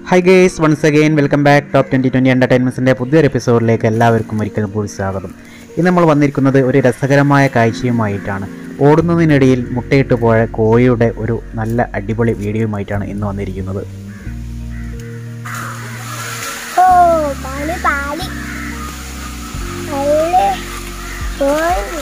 high guys once again welcome back top twenty twenty എൻ്റർടൈൻമെൻറ്റ്സിൻ്റെ പുതിയൊരു എപ്പിസോഡിലേക്ക് എല്ലാവർക്കും ഒരിക്കലും കൂടി സ്വാഗതം ഇന്ന് നമ്മൾ വന്നിരിക്കുന്നത് ഒരു രസകരമായ കാഴ്ചയുമായിട്ടാണ് ഓടുന്നതിനിടയിൽ മുട്ടയിട്ട് പോയ കോഴിയുടെ ഒരു നല്ല അടിപൊളി വീഡിയോയുമായിട്ടാണ് ഇന്ന് വന്നിരിക്കുന്നത് ഓ പാല് പാല് നല്ല കോഴി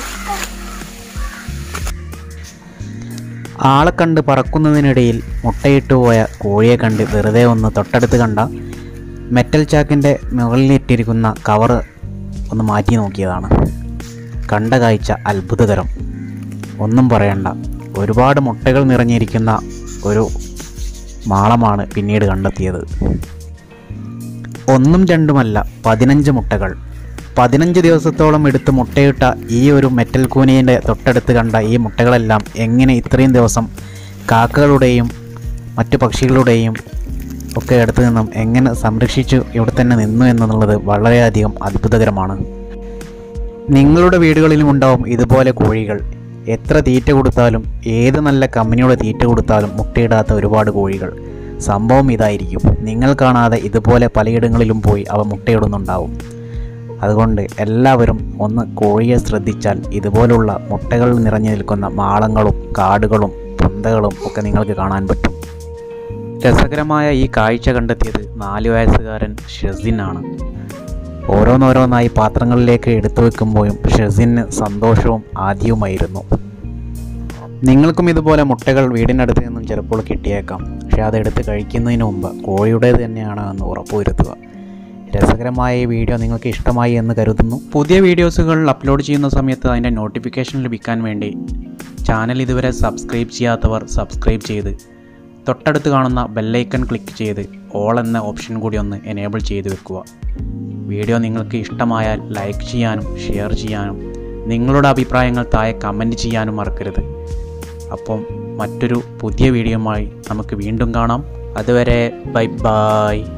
ആളെ കണ്ട് പറക്കുന്നതിനിടയിൽ മുട്ടയിട്ട് പോയ കോഴിയെ കണ്ട് വെറുതെ ഒന്ന് തൊട്ടടുത്ത് കണ്ട മെറ്റൽ ചാക്കിൻ്റെ മുകളിലിട്ടിരിക്കുന്ന കവറ് ഒന്ന് മാറ്റി നോക്കിയതാണ് കണ്ട കാഴ്ച അത്ഭുതകരം ഒന്നും പറയണ്ട ഒരുപാട് മുട്ടകൾ നിറഞ്ഞിരിക്കുന്ന ഒരു മാളമാണ് പിന്നീട് കണ്ടെത്തിയത് ഒന്നും രണ്ടുമല്ല പതിനഞ്ച് മുട്ടകൾ പതിനഞ്ച് ദിവസത്തോളം എടുത്ത് മുട്ടയിട്ട ഈ ഒരു മെറ്റൽ കൂനയുടെ തൊട്ടടുത്ത് കണ്ട ഈ മുട്ടകളെല്ലാം എങ്ങനെ ഇത്രയും ദിവസം കാക്കകളുടെയും മറ്റു പക്ഷികളുടെയും ഒക്കെ അടുത്ത് നിന്നും എങ്ങനെ സംരക്ഷിച്ചു ഇവിടെ തന്നെ നിന്നു എന്നുള്ളത് വളരെയധികം അത്ഭുതകരമാണ് നിങ്ങളുടെ വീടുകളിലും ഉണ്ടാവും ഇതുപോലെ കോഴികൾ എത്ര തീറ്റ കൊടുത്താലും ഏത് നല്ല കമ്പനിയുടെ തീറ്റ കൊടുത്താലും മുട്ടയിടാത്ത ഒരുപാട് കോഴികൾ സംഭവം ഇതായിരിക്കും നിങ്ങൾ കാണാതെ ഇതുപോലെ പലയിടങ്ങളിലും പോയി അവ മുട്ടയിടുന്നുണ്ടാവും അതുകൊണ്ട് എല്ലാവരും ഒന്ന് കോഴിയെ ശ്രദ്ധിച്ചാൽ ഇതുപോലുള്ള മുട്ടകൾ നിറഞ്ഞു നിൽക്കുന്ന മാളങ്ങളും കാടുകളും പൊന്തകളും ഒക്കെ നിങ്ങൾക്ക് കാണാൻ പറ്റും രസകരമായ ഈ കാഴ്ച കണ്ടെത്തിയത് നാല് വയസ്സുകാരൻ ഷെസിനാണ് ഓരോന്നോരോന്നായി പാത്രങ്ങളിലേക്ക് എടുത്തു വെക്കുമ്പോഴും ഷെസിന് സന്തോഷവും ആദ്യവുമായിരുന്നു നിങ്ങൾക്കും ഇതുപോലെ മുട്ടകൾ വീടിനടുത്ത് നിന്നും ചിലപ്പോൾ കിട്ടിയേക്കാം പക്ഷേ അതെടുത്ത് കഴിക്കുന്നതിന് മുമ്പ് കോഴിയുടേത് തന്നെയാണ് എന്ന് ഉറപ്പുവരുത്തുക രസകരമായ ഈ വീഡിയോ നിങ്ങൾക്ക് ഇഷ്ടമായി എന്ന് കരുതുന്നു പുതിയ വീഡിയോസുകൾ അപ്ലോഡ് ചെയ്യുന്ന സമയത്ത് അതിൻ്റെ നോട്ടിഫിക്കേഷൻ ലഭിക്കാൻ വേണ്ടി ചാനൽ ഇതുവരെ സബ്സ്ക്രൈബ് ചെയ്യാത്തവർ സബ്സ്ക്രൈബ് ചെയ്ത് തൊട്ടടുത്ത് കാണുന്ന ബെല്ലൈക്കൺ ക്ലിക്ക് ചെയ്ത് ഓൾ എന്ന ഓപ്ഷൻ കൂടി ഒന്ന് എനേബിൾ ചെയ്ത് വെക്കുക വീഡിയോ നിങ്ങൾക്ക് ഇഷ്ടമായാൽ ലൈക്ക് ചെയ്യാനും ഷെയർ ചെയ്യാനും നിങ്ങളുടെ അഭിപ്രായങ്ങൾ താഴെ കമൻറ്റ് ചെയ്യാനും മറക്കരുത് അപ്പം മറ്റൊരു പുതിയ വീഡിയോയുമായി നമുക്ക് വീണ്ടും കാണാം അതുവരെ ബൈ ബൈ